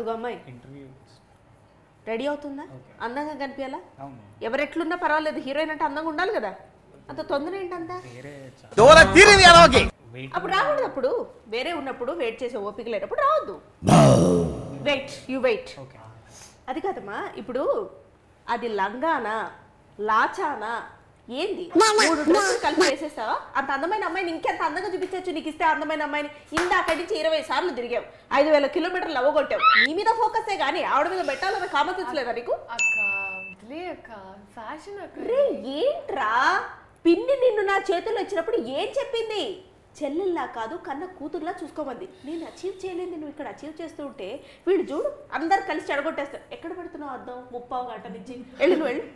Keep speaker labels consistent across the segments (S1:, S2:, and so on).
S1: అడుగు అమ్మాయి
S2: interview
S1: ready అవుతుందా
S2: Okay.
S1: అందంగా కనిపించాలా
S2: అవును
S1: ఎవరెట్లున్నా పర్వాలేదు హీరోయిన్ అంటే అందంగా ఉండాలి కదా అంత తొందర ఏంటంతా
S2: వేరే చాలా
S3: దూల తీరింది ఎలాగే
S2: వెయిట్
S1: అప్పుడు రాకూడదు అప్పుడు వేరే ఉన్నప్పుడు వెయిట్ చేసే ఓపిక లేనప్పుడు రావద్దు వెయిట్ యు వెయిట్
S2: ఓకే
S1: అది కాదమ్మా ఇప్పుడు అది లంగానా లాచానా ఏంది మూడు డ్రెస్సులు కలిపి వేసేసావా అంత అందమైన అమ్మాయిని ఇంకెంత అందంగా చూపించవచ్చు నీకు ఇస్తే అందమైన అమ్మాయిని ఇందాక నుంచి ఇరవై సార్లు తిరిగావు ఐదు వేల కిలోమీటర్లు అవ్వగొట్టావు నీ మీద ఫోకసే కానీ ఆవిడ మీద పెట్టాలన్న కామన్ లేదా నీకు
S4: అక్క వదిలే అక్క ఫ్యాషన్ అక్క
S1: రే ఏంట్రా పిన్ని నిన్ను నా చేతుల్లో ఇచ్చినప్పుడు ఏం చెప్పింది చెల్లెల్లా కాదు కన్న కూతుర్లా చూసుకోమంది నేను అచీవ్ చేయలేదు నువ్వు ఇక్కడ అచీవ్ చేస్తూ ఉంటే వీళ్ళు చూడు అందరు కలిసి చెడగొట్టేస్తారు ఎక్కడ పెడుతున్నావు అర్థం ముప్పావు గంట నుంచి వెళ్ళు నువ్వు వెళ్ళు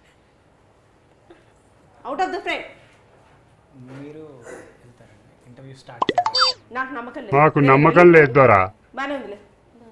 S1: అవుట్ ఆఫ్ ద ఫ్రేమ్
S2: మీరు వెళ్తారండి ఇంటర్వ్యూ స్టార్ట్ చేయాలి
S1: నాకు నమ్మకం లేదు
S5: మాకు నమ్మకం లేదు దొరా
S1: బానే ఉందిలే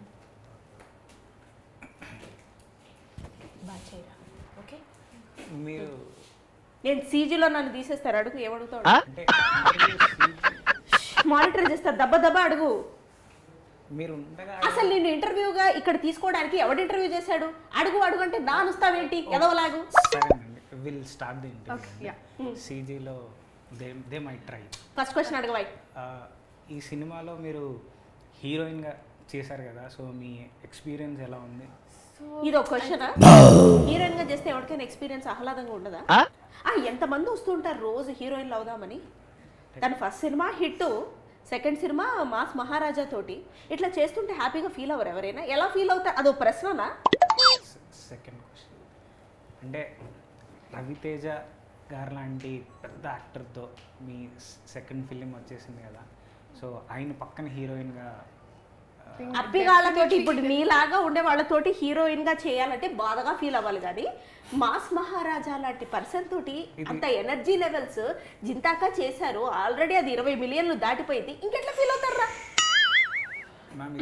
S1: బాగా చేయరా ఓకే
S2: మీరు
S1: నేను సీజీలో నన్ను తీసేస్తారు అడుగు ఏమడుగుతావు
S2: అంటే ఇంటర్వ్యూ
S1: మానిటర్ చేస్తారు దెబ్బ దెబ్బ అడుగు
S2: మీరు ఉండగా
S1: అసలు నేను ఇంటర్వ్యూగా ఇక్కడ తీసుకోవడానికి ఎవడు ఇంటర్వ్యూ చేశాడు అడుగు అడుగు అంటే నా అనుస్తావేంటి ఎదవలాగు
S2: సరేనండి will start the
S1: yeah.
S2: Interview సీజీలో they they my try
S1: first question అడగవాయి
S2: ఈ సినిమాలో మీరు హీరోయిన్గా చేశారు కదా సో మీ ఎక్స్పీరియన్స్ ఎలా ఉంది
S1: ఇది ఒక క్వశ్చన్ హీరోయిన్ గా చేస్తే ఎవరికైనా ఎక్స్పీరియన్స్ ఆహ్లాదంగా ఉండదా ఆ ఎంతమంది వస్తుంటారు రోజు హీరోయిన్లు అవుదామని తన first cinema hit second cinema mass Maharaja తోటి ఇట్లా చేస్తుంటే హ్యాపీగా ఫీల్ అవ్వరు ఎవరైనా ఎలా ఫీల్ అవుతారు అదో ప్రశ్ననా
S2: సెకండ్ క్వశ్చన్ అంటే రవితేజ గారు లాంటి పెద్ద యాక్టర్తో మీ సెకండ్ ఫిలిం వచ్చేసింది కదా సో ఆయన పక్కన హీరోయిన్గా
S1: అప్పిగాళ్ళతోటి ఇప్పుడు నీలాగా ఉండే వాళ్ళతోటి హీరోయిన్ గా చేయాలంటే బాధగా ఫీల్ అవ్వాలి కానీ మాస్ మహారాజా లాంటి పర్సన్ తోటి అంత ఎనర్జీ లెవెల్స్ జింతాకా చేశారు ఆల్రెడీ అది ఇరవై మిలియన్లు దాటిపోయింది ఇంకెట్లా ఫీల్ అవుతారా
S2: ma'am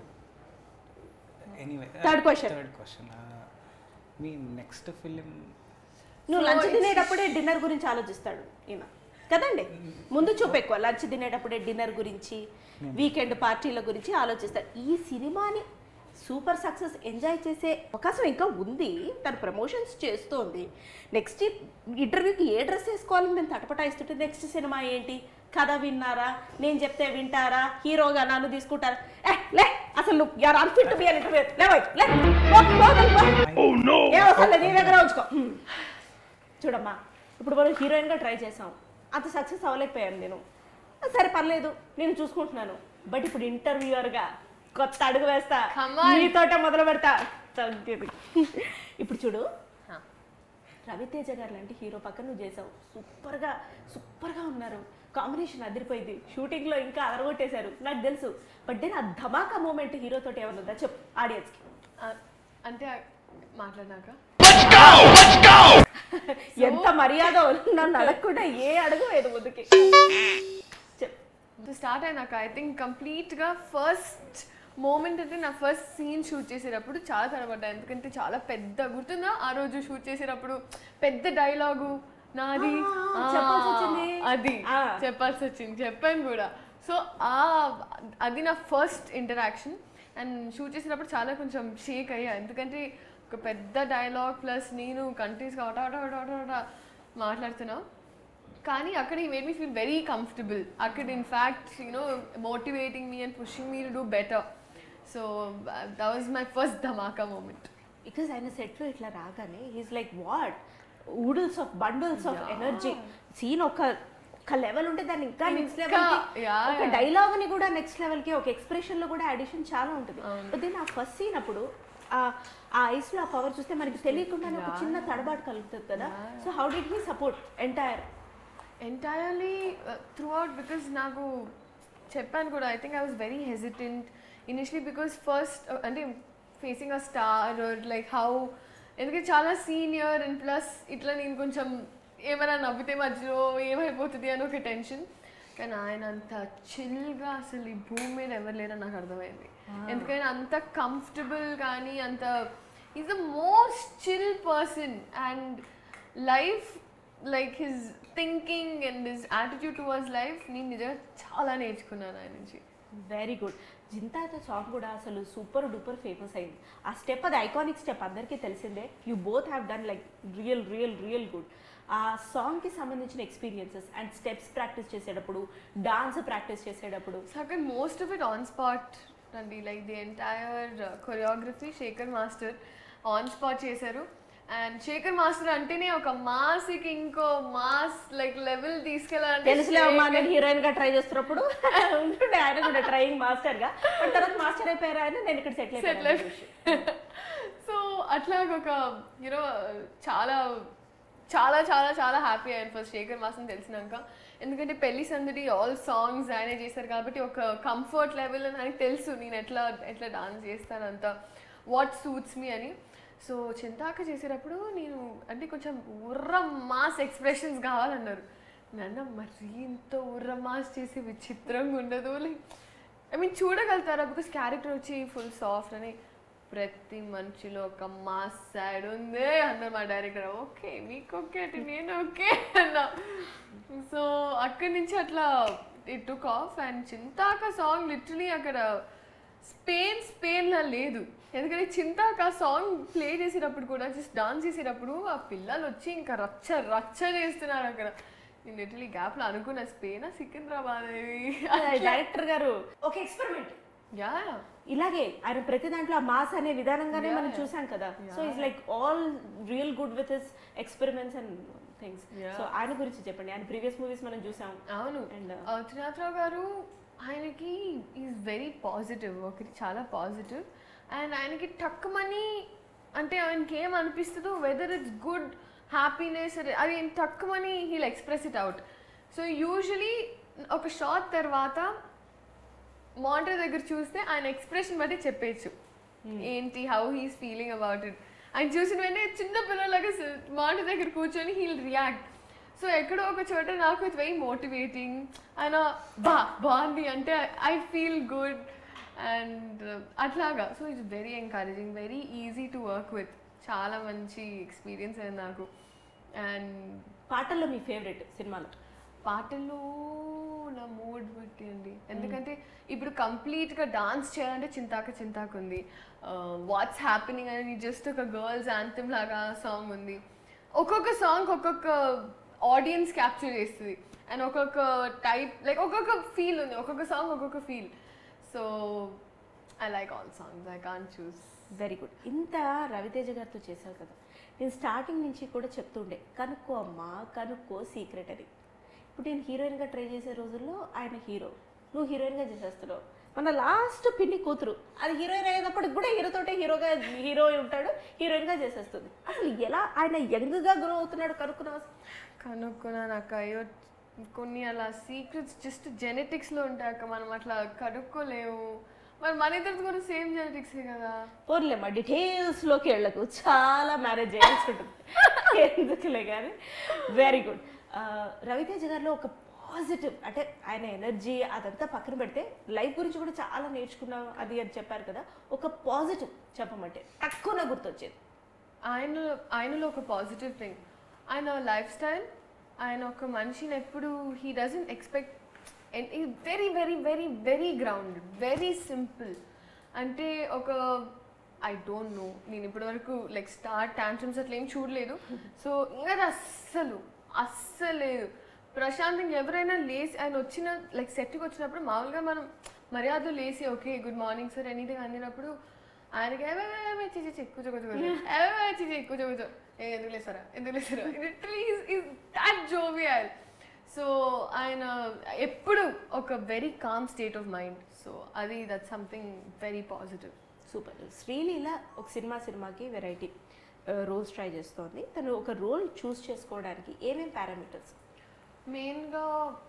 S2: anyway
S1: Third question.
S2: Third question మీ నెక్స్ట్ ఫిలిం
S1: నువ్వు లంచ్ తినేటప్పుడే డిన్నర్ గురించి ఆలోచిస్తాడు ఈయన కదండి ముందు చూపెక్కువ లంచ్ తినేటప్పుడే డిన్నర్ గురించి వీకెండ్ పార్టీల గురించి ఆలోచిస్తాడు ఈ సినిమాని సూపర్ సక్సెస్ ఎంజాయ్ చేసే అవకాశం ఇంకా ఉంది తను ప్రమోషన్స్ చేస్తోంది నెక్స్ట్ ఇంటర్వ్యూకి ఏ డ్రెస్ వేసుకోవాలని నేను తటపటాయిస్తుంటే నెక్స్ట్ సినిమా ఏంటి కథ విన్నారా నేను చెప్తే వింటారా హీరోగా నన్ను తీసుకుంటారా ఏ లే అసలు నువ్వు యార్ అన్ఫిట్ బి అని ఇంటర్వ్యూ లేవై లే పో, పో, పో. ఏ అవసరం లేదు నీ దగ్గర ఉంచుకో హ్మ్. చూడమ్మా ఇప్పుడు మనం హీరోయిన్గా ట్రై చేసాం అంత సక్సెస్ అవ్వలేకపోయాను నేను సరే పర్లేదు నేను చూసుకుంటున్నాను బట్ ఇప్పుడు ఇంటర్వ్యూయర్గా కొత్త అడుగు వేస్తా
S4: Come on.
S1: నీతోటే మొదలు పెడతా తగ్గేది. ఇప్పుడు చూడు రవితేజ గారు లాంటి హీరో పక్కన నువ్వు చేసావు సూపర్గా సూపర్గా ఉన్నారు కాంబినేషన్ అదిరిపోయింది షూటింగ్లో ఇంకా అదరగొట్టేశారు నాకు తెలుసు బట్ నేను ఆ ధమాకా మూమెంట్ హీరోతోటి ఏమన్నా ఉందా చెప్పు ఆడియన్స్కి
S4: ఆ, అంటే మాట్లాడినాక
S1: ఎంత మర్యాద నన్ను అడగకుండా ఏ అడుగు లేదు ముందుకి చెప్పు
S4: స్టార్ట్ అయినాక ఐ థింక్ కంప్లీట్గా ఫస్ట్ మూమెంట్ అంటే నా ఫస్ట్ సీన్ షూట్ చేసేటప్పుడు చాలా తడబడ్డా ఎందుకంటే చాలా పెద్ద గుర్తుందా ఆ రోజు షూట్ చేసేటప్పుడు పెద్ద డైలాగు నాది
S1: ఆ,
S4: ఆ,
S1: చెప్పాల్సి వచ్చింది.
S4: అది
S1: ఆ.
S4: చెప్పాల్సి వచ్చింది చెప్పాను కూడా సో ఆ అది నా ఫస్ట్ ఇంటరాక్షన్ అండ్ షూట్ చేసేటప్పుడు చాలా కొంచెం షేక్ అయ్యా ఎందుకంటే ఒక పెద్ద డైలాగ్ ప్లస్ నేను కంట్రీస్గా అట అట అట అట అట మాట్లాడుతున్నా కానీ అక్కడ ఈ made me feel very comfortable అక్కడ in fact you know motivating me and pushing me to do better so that was my first Dhamaka moment
S1: because ఆయన సెట్లో ఇట్లా రాగానే is like what oodles of bundles of energy scene ఒక ఒక level ఉంటే దాన్ని ఇంకా నెక్స్ట్
S4: ఇంకా,
S1: లెవెల్
S4: yeah,
S1: ఒక
S4: yeah.
S1: డైలాగ్ ని కూడా నెక్స్ట్ లెవెల్ కి ఒక ఎక్స్ప్రెషన్ లో కూడా అడిషన్ చాలా ఉంటుంది బట్ దెన్ ఆ ఫస్ట్ సీన్ అప్పుడు ఆ ఆ ఐస్ లో ఆ పవర్ చూస్తే మనకి తెలియకుండానే ఒక చిన్న తడబాటు కలుగుతుంది కదా so how did he support entire
S4: entirely throughout because నాకు చెప్పాను కూడా I think I was very hesitant initially because first అంటే facing a star like how ఎందుకంటే చాలా సీనియర్ అండ్ ప్లస్ ఇట్లా నేను కొంచెం ఏమైనా నవ్వితే మధ్యలో ఏమైపోతుంది అని ఒక టెన్షన్ కానీ ఆయన అంత చిల్గా అసలు ఈ భూమి మీద ఎవరు లేరని నాకు అర్థమైంది ఎందుకంటే అంత కంఫర్టబుల్ కానీ అంత is the most chill person and life like his thinking and his attitude towards life నేను నిజంగా చాలా నేర్చుకున్నాను ఆయన నుంచి
S1: వెరీ గుడ్ జింతాత సాంగ్ కూడా అసలు సూపర్ డూపర్ ఫేమస్ అయింది ఆ స్టెప్ అది ఐకానిక్ స్టెప్ అందరికీ తెలిసిందే you both have done like real real real good ఆ సాంగ్కి సంబంధించిన ఎక్స్పీరియన్సెస్ అండ్ స్టెప్స్ ప్రాక్టీస్ చేసేటప్పుడు డాన్స్ ప్రాక్టీస్ చేసేటప్పుడు
S4: Second, most of it on spot అండి like the entire choreography Shekhar master on spot చేశారు అండ్ శేఖర్ మాస్టర్ అంటేనే ఒక మాస్కి ఇంకో మాస్ లైక్ లెవెల్ తీసుకెళ్ళాలంటే
S1: తెలుసులే అమ్మా
S4: శేఖర్-
S1: నేను హీరోయిన్ గా ట్రై చేస్తున్నప్పుడు ఉంటుండే ఆయన కూడా ట్రైయింగ్ మాస్టర్ గా బట్ తర్వాత మాస్టర్ అయిపోయారు ఆయన నేను ఇక్కడ సెటిల్
S4: Settle
S1: అయిపోయాను
S4: సో అట్లాగ ఒక యూనో చాలా చాలా చాలా చాలా హ్యాపీ అయ్యాను ఫస్ట్ శేఖర్ మాసం తెలిసినాక ఎందుకంటే పెళ్లి సందడి ఆల్ సాంగ్స్ ఆయనే చేశారు కాబట్టి ఒక కంఫర్ట్ లెవెల్ అని ఆయనకి తెలుసు నేను ఎట్లా ఎట్లా డాన్స్ చేస్తానంత వాట్ సూట్స్ మీ అని సో చింతాక చేసేటప్పుడు నేను అంటే కొంచెం ఉర్ర మాస్ ఎక్స్ప్రెషన్స్ కావాలన్నారు నన్న మరీ ఇంత ఉర్ర మాస్ చేసి విచిత్రంగా ఉండదు లైక్ ఐ మీన్ చూడగలుగుతారా బికాస్ క్యారెక్టర్ వచ్చి ఫుల్ సాఫ్ట్ అని ప్రతి మనిషిలో ఒక మాస్ సైడ్ ఉంది అన్నారు మా డైరెక్టర్ ఓకే మీకు ఓకే అంటే నేను ఓకే అన్నా సో అక్కడి నుంచి అట్లా it took off and Jinthaak song literally అక్కడ స్పెయిన్ స్పెయిన్లా లేదు ఎందుకంటే చింతాక ఆ సాంగ్ ప్లే చేసేటప్పుడు కూడా జస్ట్ డాన్స్ చేసేటప్పుడు ఆ పిల్లలు వచ్చి ఇంకా రచ్చ రచ్చ చేస్తున్నారు అక్కడ నేను లిటరలీ గ్యాప్లో అనుకున్న స్పెయిన్ సికింద్రాబాద్ అది
S1: డైరెక్టర్ గారు ఒక ఎక్స్పెరిమెంట్
S4: యా
S1: ఇలాగే ఆయన ప్రతి దాంట్లో ఆ మాస్ అనే విధానంగానే
S4: Yeah,
S1: మనం
S4: yeah.
S1: చూసాం కదా so
S4: Yeah.
S1: It's like all real good with his experiments and things
S4: Yeah.
S1: So ఆయన గురించి చెప్పండి ఆయన ప్రీవియస్ మూవీస్ మనం చూసాం
S4: అవును
S1: And, uh,
S4: ఆ, త్రినాథరావు గారు ఆయనకి ఈజ్ వెరీ పాజిటివ్ ఒకటి చాలా పాజిటివ్ అండ్ ఆయనకి టక్కుమని అంటే ఆయనకి ఏం అనిపిస్తుందో వెదర్ ఇట్స్ గుడ్ హ్యాపీనెస్ అది టక్కుమని he'll express it out so usually ఒక షార్ట్ తర్వాత మానిటర్ దగ్గర చూస్తే ఆయన ఎక్స్ప్రెషన్ బట్టి చెప్పేయచ్చు ఏంటి how he's feeling about it ఆయన చూసిన వెంటనే చిన్న పిల్లలాగా మానిటర్ దగ్గర కూర్చొని హీల్ రియాక్ట్ సో ఎక్కడో ఒక చోట నాకు ఇట్స్ వెరీ మోటివేటింగ్ ఆయన బా బాగుంది అంటే ఐ ఫీల్ గుడ్ అండ్ అట్లాగా so it's very encouraging very easy to work with చాలా మంచి ఎక్స్పీరియన్స్ అయింది నాకు అండ్
S1: పాటల్లో మీ ఫేవరెట్ సినిమాలో
S4: పాటలు నా మూడ్ బట్టి అండి ఎందుకంటే ఇప్పుడు కంప్లీట్గా డాన్స్ చేయాలంటే చింతాక చింతాక ఉంది వాట్స్ హ్యాపెనింగ్ అని జస్ట్ ఒక గర్ల్స్ యాంథమ్ లాగా సాంగ్ ఉంది ఒక్కొక్క సాంగ్ ఒక్కొక్క ఆడియన్స్ క్యాప్చర్ చేస్తుంది అండ్ ఒక్కొక్క టైప్ లైక్ ఒక్కొక్క ఫీల్ ఉంది ఒక్కొక్క సాంగ్ ఒక్కొక్క feel so I like all songs I can choose
S1: very good ఇంత రవితేజ గారితో చేశావు కదా నేను స్టార్టింగ్ నుంచి కూడా చెప్తుండే కనుక్కో అమ్మా కనుక్కో సీక్రెట్ అని ఇప్పుడు నేను హీరోయిన్గా ట్రై చేసే రోజుల్లో ఆయన హీరో నువ్వు హీరోయిన్గా చేసేస్తున్నావు మన లాస్ట్ పిన్ని కూతురు అది హీరోయిన్ అయ్యేటప్పటికి కూడా హీరోతోటే హీరోగా హీరో ఉంటాడు హీరోయిన్గా చేసేస్తుంది అసలు ఎలా ఆయన యంగ్గా గ్రో అవుతున్నాడు కనుక్కున్నావు
S4: కనుక్కున్నాను అక్క అయ్యో కొన్ని అలా సీక్రెట్స్ జస్ట్ జెనెటిక్స్లో ఉంటాయి అక్క మనం అట్లా కనుక్కోలేము మరి మన ఇద్దరిది కూడా సేమ్ జెనెటిక్సే కదా
S1: పోర్లేమ్మా డీటెయిల్స్లోకి వెళ్ళకు చాలా మ్యారేజ్ చేయాల్సి ఉంటుంది ఎందుకులే కానీ వెరీ గుడ్ రవితేజ గారిలో ఒక పాజిటివ్ అంటే ఆయన ఎనర్జీ అదంతా పక్కన పెడితే లైఫ్ గురించి కూడా చాలా నేర్చుకున్నాం అది అని చెప్పారు కదా ఒక పాజిటివ్ చెప్పమంటే తక్కువ గుర్తొచ్చేది
S4: ఆయన ఆయనలో ఒక పాజిటివ్ థింగ్ ఆయన లైఫ్ స్టైల్ ఆయన ఒక మనిషిని ఎప్పుడు he doesn't expect very very very very ground very simple అంటే ఒక ఐ డోంట్ నో నేను ఇప్పటివరకు లైక్ స్టార్ టాంట్రమ్స్ అట్లా ఏం చూడలేదు సో ఇంకా అది అస్సలు అస్సలు లేదు ప్రశాంతంగా ఎవరైనా లేచి ఆయన వచ్చిన లైక్ సెట్కి వచ్చినప్పుడు మామూలుగా మనం మర్యాద లేచి okay good morning sir anything అందినప్పుడు ఆయనకి ఏమే చిచి చిక్కు కూర్చో కూర్చో కూర్చో ఏమే చిచి కూర్చో కూర్చో ఏ ఎందుకు లేసారా ఎందుకు లేసారా literally is that jovial so ఆయన ఎప్పుడు ఒక very calm state of mind so అది that something very positive
S1: super Sreeleela ఒక సినిమా సినిమాకి వెరైటీ రోల్స్ ట్రై చేస్తోంది తను ఒక రోల్ చూస్ చేసుకోవడానికి ఏమేం పారామీటర్స్
S4: మెయిన్గా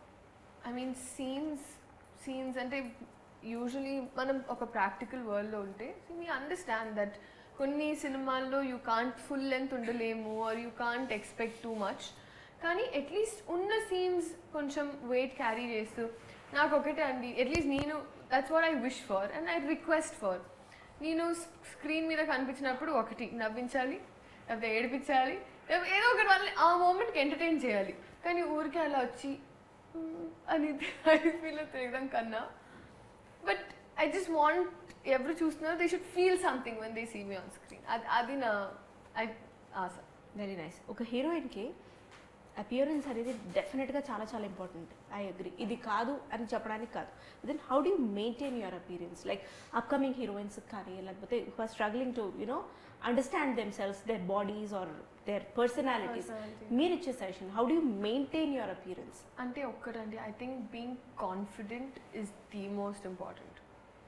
S4: ఐ మీన్ సీన్స్ సీన్స్ అంటే యూజువలీ మనం ఒక ప్రాక్టికల్ వరల్డ్లో ఉంటే వీ అండర్స్టాండ్ దట్ కొన్ని సినిమాల్లో యూ కాంట్ ఫుల్ లెంత్ ఉండలేము or you can't expect too much కానీ అట్లీస్ట్ ఉన్న సీన్స్ కొంచెం వెయిట్ క్యారీ చేస్తూ నాకు ఒకటే అండి అట్లీస్ట్ నేను that's what I wish for and I request for నేను స్క్రీన్ మీద కనిపించినప్పుడు ఒకటి నవ్వించాలి లేకపోతే ఏడిపించాలి లేకపోతే ఏదో ఒకటి వాళ్ళని ఆ మూమెంట్కి ఎంటర్టైన్ చేయాలి కానీ ఊరికే అలా వచ్చి "మ్మ్" అని ఫీల్ తిరగడం కన్నా బట్ ఐ జస్ట్ వాంట్ ఎవరు చూస్తున్నారో they should feel something when they see me on screen అది అది నా ఐ ఆశ
S1: వెరీ నైస్ ఒక హీరోయిన్కి అపియరెన్స్ అనేది డెఫినెట్గా చాలా చాలా ఇంపార్టెంట్ ఐ అగ్రి ఇది కాదు అని చెప్పడానికి కాదు then how do maintain your appearance like upcoming heroines కానీ లేకపోతే who are struggling to you know understand themselves their bodies or their personalities
S4: Personality.
S1: మీరు ఇచ్చే suggestion how do maintain your appearance
S4: అంటే ఒక్కటండి I think being confident is the most important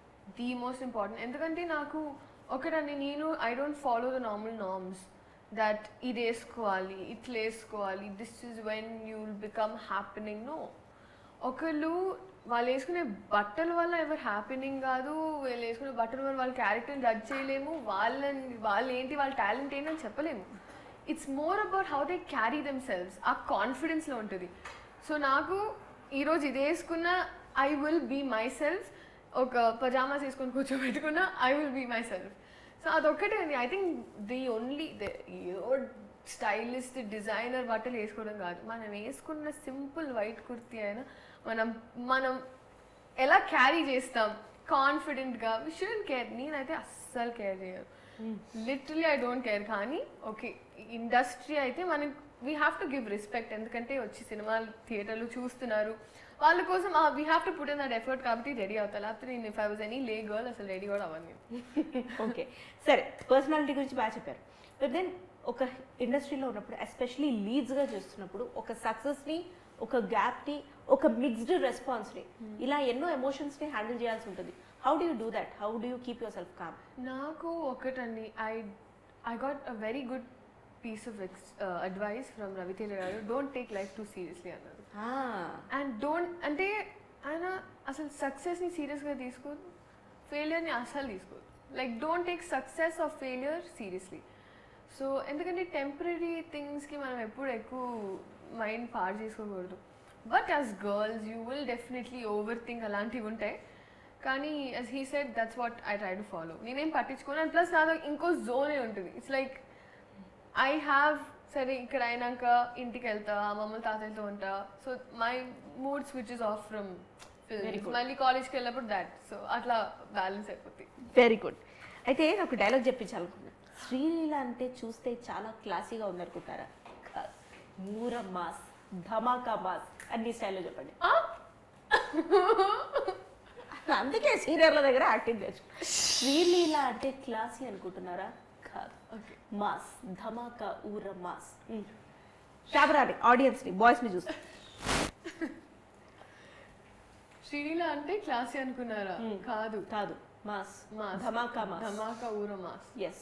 S4: the most important ఎందుకంటే నాకు ఒకటండి నేను I don't follow the normal norms that ఇది వేసుకోవాలి ఇట్లా వేసుకోవాలి this is when you will become happening no ఒకళ్ళు వాళ్ళు వేసుకునే బట్టల వల్ల ఎవరు హ్యాపెనింగ్ కాదు వీళ్ళు వేసుకునే బట్టల వల్ల వాళ్ళ క్యారెక్టర్ని జడ్జ్ చేయలేము వాళ్ళని వాళ్ళు ఏంటి వాళ్ళ టాలెంట్ ఏంటి అని చెప్పలేము it's more about how they carry themselves ఆ కాన్ఫిడెన్స్లో ఉంటుంది సో నాకు ఈరోజు ఇది వేసుకున్న I will be myself ఒక పజామాస్ వేసుకొని కూర్చోబెట్టుకున్న I will be myself so అదొక్కటే అండి ఐ థింక్ ది ఓన్లీ ఏదో స్టైలిస్ట్ డిజైనర్ బట్టలు వేసుకోవడం కాదు మనం వేసుకున్న సింపుల్ వైట్ కుర్తీ అయినా మనం మనం ఎలా క్యారీ చేస్తాం కాన్ఫిడెంట్గా వి షుడెంట్ కేర్ నేనైతే అస్సలు కేర్ చేయను లిటరలీ ఐ డోంట్ కేర్ కానీ ఓకే ఇండస్ట్రీ అయితే మనం we have to give respect ఎందుకంటే వచ్చి సినిమాలు థియేటర్లు చూస్తున్నారు వాళ్ళ కోసం we have to put in that effort కాబట్టి రెడీ అవుతా లేకపోతే నేను if I was any lay girl అసలు రెడీ కూడా అవ్వను
S1: ఓకే సరే పర్సనాలిటీ గురించి బాగా చెప్పారు బట్ దెన్ ఒక ఇండస్ట్రీలో ఉన్నప్పుడు ఎస్పెషలీ లీడ్స్గా చేస్తున్నప్పుడు ఒక సక్సెస్ని ఒక గ్యాప్ని ఒక మిక్స్డ్ రెస్పాన్స్ని ఇలా ఎన్నో ఎమోషన్స్ని హ్యాండిల్ చేయాల్సి ఉంటుంది how do you do that how do you keep yourself calm
S4: నాకు ఒకటండి I I got a very good piece of ex advice from Ravi Teja garu don't take life too seriously అన్నారు అండ్ డోంట్ అంటే ఆయన అసలు సక్సెస్ని సీరియస్గా తీసుకోదు ఫెయిలియర్ని అసలు తీసుకోదు like don't take success of failure seriously so ఎందుకంటే టెంపరీ థింగ్స్కి మనం ఎప్పుడు ఎక్కువ మైండ్ పాడు చేసుకోకూడదు but as girls you will definitely overthink అలాంటివి ఉంటాయి కానీ as he set that's what I try to follow నేనేం పట్టించుకోను అండ్ ప్లస్ నాదో ఇంకో జోనే ఉంటుంది ఇట్స్ లైక్ ఐ హ్యావ్ సరే ఇక్కడ అయినాక ఇంటికి వెళ్తా అమ్మమ్మ తాతయ్యతో ఉంటా so my mood switches off from
S1: Very
S4: film
S1: good.
S4: మళ్ళీ కాలేజ్కి వెళ్ళినప్పుడు దాట్ సో అట్లా బ్యాలెన్స్ అయిపోతుంది
S1: వెరీ గుడ్ అయితే నాకు డైలాగ్ చెప్పించాలనుకున్నా శ్రీలీల అంటే చూస్తే చాలా క్లాసీగా ఉందనుకుంటారా కాదు. మూర మాస్ ధమాకా మాస్ అన్ని స్టైల్లో చెప్పండి అందుకే సీరియర్ల దగ్గర యాక్టింగ్ తెచ్చు శ్రీలీల అంటే క్లాసీ అనుకుంటున్నారా కాదు
S4: ఓకే
S1: మాస్ ధమాకా ఊర మాస్ కెమెరాని ఆడియన్స్ని బాయ్స్ని చూస్తే
S4: శ్రీలీల అంటే క్లాసీ అనుకున్నారా
S1: Hmm.
S4: కాదు
S1: కాదు mass
S4: mass
S1: Dhamaka mass
S4: Dhamaka ఊర మాస్
S1: ఎస్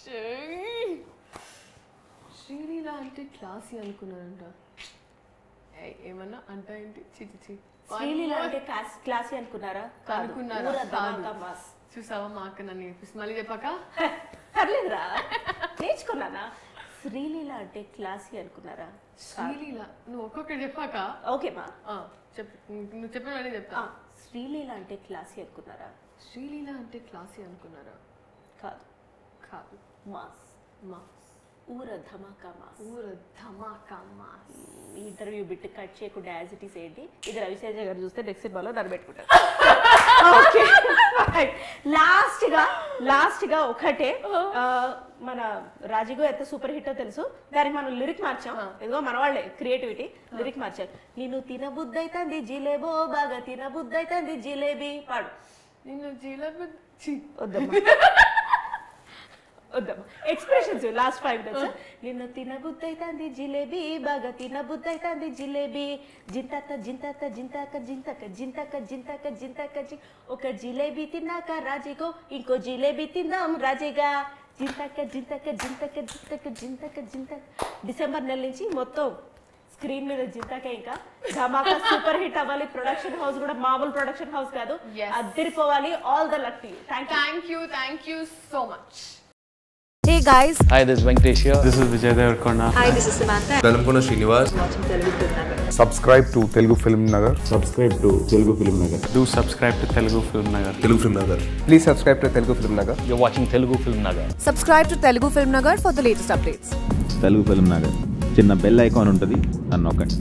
S4: శ్రీలీల అంటే క్లాసీ అనుకున్నారంట ఏయ్, ఏమన్నా అంట ఏంటి చిచి చి
S1: శ్రీలీల అంటే క్లాస్ క్లాసీ అనుకున్నారా కాదు
S4: అనుకున్నారా?
S1: ఊర
S4: కాదు.
S1: ధమాకా మాస్
S4: చూసావా మా అక్క నన్ను నేర్పిస్తుంది మళ్ళీ చెప్పాక
S1: పర్లేదురా నేర్చుకున్నానా శ్రీలీల అంటే క్లాసీ అనుకున్నారా
S4: శ్రీలీల నువ్వు ఒక్కొక్కటి చెప్పాక
S1: ఓకేమా
S4: ఆ, చెప్పు నువ్వు చెప్పిన వెంటనే చెప్తా
S1: ఆ, శ్రీలీల అంటే క్లాసీ అనుకున్నారా
S4: శ్రీలీల అంటే క్లాసీ అనుకున్నారా
S1: కాదు
S4: కాదు
S1: మాస్
S4: మాస్
S1: ఊర ధమాకా మాస్
S4: ఊర ధమాకా మాస్
S1: ఈ ఇంటర్వ్యూ బిట్ కట్ చేయకుండా యాజ్ ఇట్ ఈస్ ఏంటి ఇది రవితేజ గారు చూస్తే నెక్స్ట్ సినిమాలో నన్ను పెట్టుకుంటారు ఓకే లాస్ట్ గా లాస్ట్ గా ఒకటే ఆ, మన రాజీగో ఎంత సూపర్ హిట్ తెలుసు దానికి మనం లిరిక్ మార్చాం ఇదిగో మన వాళ్ళే క్రియేటివిటీ లిరిక్ మార్చారు నేను తినబుద్దైతుంది జిలేబో బాగా తినబుద్దైతుంది జిలేబీ పాడు
S4: నిన్ను జిలేబీ చి
S1: వద్దమ్మా వద్దమ్మా ఎక్స్ప్రెషన్స్ లాస్ట్ ఫైవ్ మినిట్స్ నిన్ను తినబుద్దైతుంది జిలేబీ బాగా తినబుద్దైతుంది జిలేబీ జింతాక జింతాక జింతాక జింతాక జింతాక జింతాక జింతాక జి ఒక జిలేబీ తిన్నాక రాజీగో ఇంకో జిలేబీ తిందాం రాజీగా జింతాక జింతాక జింతాక జింతాక జింతాక జింతాక డిసెంబర్ నెల నుంచి మొత్తం స్క్రీన్ మీద జింతాక ఇంకా ధమాకా సూపర్ హిట్ అవ్వాలి ప్రొడక్షన్ హౌస్ కూడా మామూలు ప్రొడక్షన్ హౌస్ కాదు
S4: Yes.
S1: అద్దరిపోవాలి all the luck to thank you
S4: thank you thank you so much
S3: Hey guys,
S5: Hi, this is Venkatesh here.
S6: This is Vijay Devarkonda.
S3: hi, this is Samantha.
S7: Bellamkonda Srinivas
S8: subscribe to Telugu Film Nagar.
S9: subscribe to Telugu Film Nagar.
S6: Do subscribe to Telugu Film Nagar.
S7: Telugu film Nagar
S8: Please subscribe to Telugu Film Nagar.
S5: You're watching Telugu Film Nagar.
S3: Subscribe to Telugu Film Nagar for the latest updates.
S9: Telugu film Nagar చిన్న bell icon ఉంటుంది అని నొక్కండి